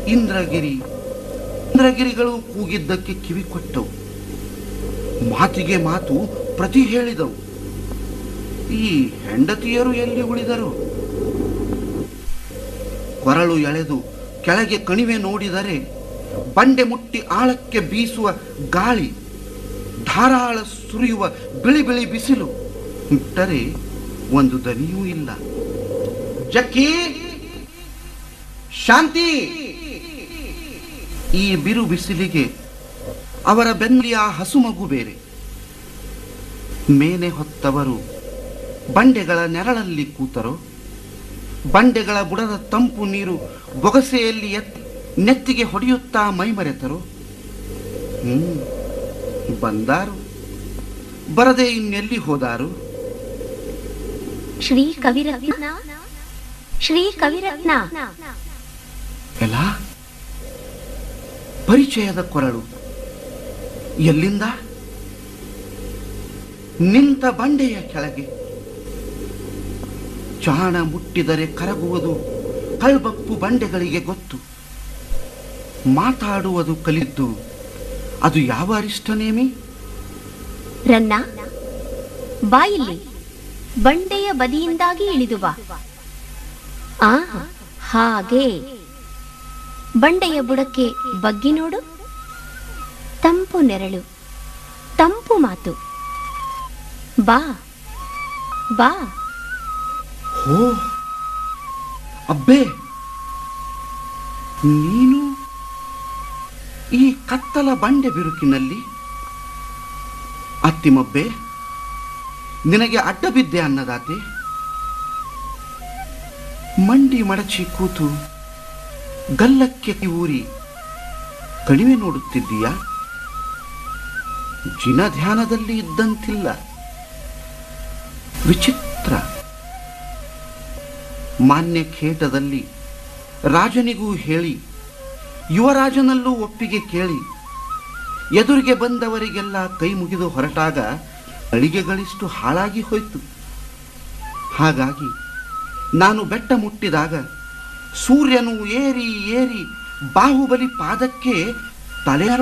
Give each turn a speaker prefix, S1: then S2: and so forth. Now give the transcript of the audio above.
S1: ಇಂದ್ರಗಿರಿ ಇಂದ್ರಗಿರಿಗಳು ಕೂಗಿದ್ದಕ್ಕೆ ಕಿವಿ ಕೊಟ್ಟವು ಮಾತಿಗೆ ಮಾತು ಪ್ರತಿ ಹೇಳಿದವು ಈ ಹೆಂಡತಿಯರು ಎಲ್ಲಿ ಉಳಿದರು ಕೊರಳು ಎಳೆದು ಕೆಳಗೆ ಕಣಿವೆ ನೋಡಿದರೆ ಬಂಡೆ ಮುಟ್ಟಿ ಆಳಕ್ಕೆ ಬೀಸುವ ಗಾಳಿ ಧಾರಾಳ ಸುರಿಯುವ ಬಿಳಿ ಬಿಳಿ ಬಿಸಿಲು ಬಿಟ್ಟರೆ ಒಂದು ದನಿಯೂ ಇಲ್ಲ ಜಕ್ಕಿ ಶಾಂತಿ ಈ ಬಿರು ಬಿಸಿಲಿಗೆ ಅವರ ಬೆನ್ನಿಯ ಹಸು ಮಗು ಬೇರೆ ಮೇನೆ ಹೊತ್ತವರು ಬಂಡೆಗಳ ನೆರಳಲ್ಲಿ ಕೂತರೋ ಬಂಡೆಗಳ ಬುಡದ ತಂಪು ನೀರು ಬೊಗಸೆಯಲ್ಲಿ ಎತ್ತಿ ನೆತ್ತಿಗೆ ಹೊಡೆಯುತ್ತಾ ಮೈಮರೆತರು ಹ್ಮ್ ಬಂದಾರು ಬರದೆ ಇನ್ನೆಲ್ಲಿ ಹೋದಾರು
S2: ಶ್ರೀ ಕವಿರತ್ನ ಶ್ರೀ ಕವಿರತ್ನ
S1: ಎಲ್ಲ ಪರಿಚಯದ ಕೊರಳು ಎಲ್ಲಿಂದ ನಿಂತ ಬಂಡೆಯ ಕೆಳಗೆ ಚಾಣ ಮುಟ್ಟಿದರೆ ಕರಗುವುದು ಕಳ್ಬಪ್ಪು ಬಂಡೆಗಳಿಗೆ ಗೊತ್ತು ಮಾತಾಡುವುದು ಕಲಿದ್ದು ಅದು ಯಾವ ಅರಿಷ್ಟನೇಮಿ
S2: ರನ್ನ ಬಾಯಿಲ್ಲಿ ಬಂಡೆಯ ಬದಿಯಿಂದಾಗಿ ಇಳಿದು ಬಾ ಆ ಹಾಗೆ ಬಂಡೆಯ ಬುಡಕ್ಕೆ ಬಗ್ಗಿ ನೋಡು ತಂಪು ನೆರಳು ತಂಪು ಮಾತು ಬಾ ಬಾ
S1: ಹೋ ಅಬ್ಬೆ ನೀನು ಈ ಕತ್ತಲ ಬಂಡೆ ಬಿರುಕಿನಲ್ಲಿ ಅತ್ತಿಮಬ್ಬೆ ನಿನಗೆ ಅಡ್ಡ ಬಿದ್ದೆ ಅನ್ನದಾತೆ ಮಂಡಿ ಮಡಚಿ ಕೂತು ಗಲ್ಲಕ್ಕೆ ಊರಿ ಕಣಿವೆ ನೋಡುತ್ತಿದ್ದೀಯಾ ಜಿನ ಧ್ಯಾನದಲ್ಲಿ ಇದ್ದಂತಿಲ್ಲ ವಿಚಿತ್ರ ಮಾನ್ಯ ಖೇಟದಲ್ಲಿ ರಾಜನಿಗೂ ಹೇಳಿ ಯುವರಾಜನಲ್ಲೂ ಒಪ್ಪಿಗೆ ಕೇಳಿ ಎದುರಿಗೆ ಬಂದವರಿಗೆಲ್ಲ ಕೈ ಮುಗಿದು ಹೊರಟಾಗ ಅಳಿಗೆಗಳಿಷ್ಟು ಹಾಳಾಗಿ ಹೋಯಿತು ಹಾಗಾಗಿ ನಾನು ಬೆಟ್ಟ ಮುಟ್ಟಿದಾಗ ಸೂರ್ಯನು ಏರಿ ಏರಿ ಬಾಹುಬಲಿ ಪಾದಕ್ಕೆ ತಲೆ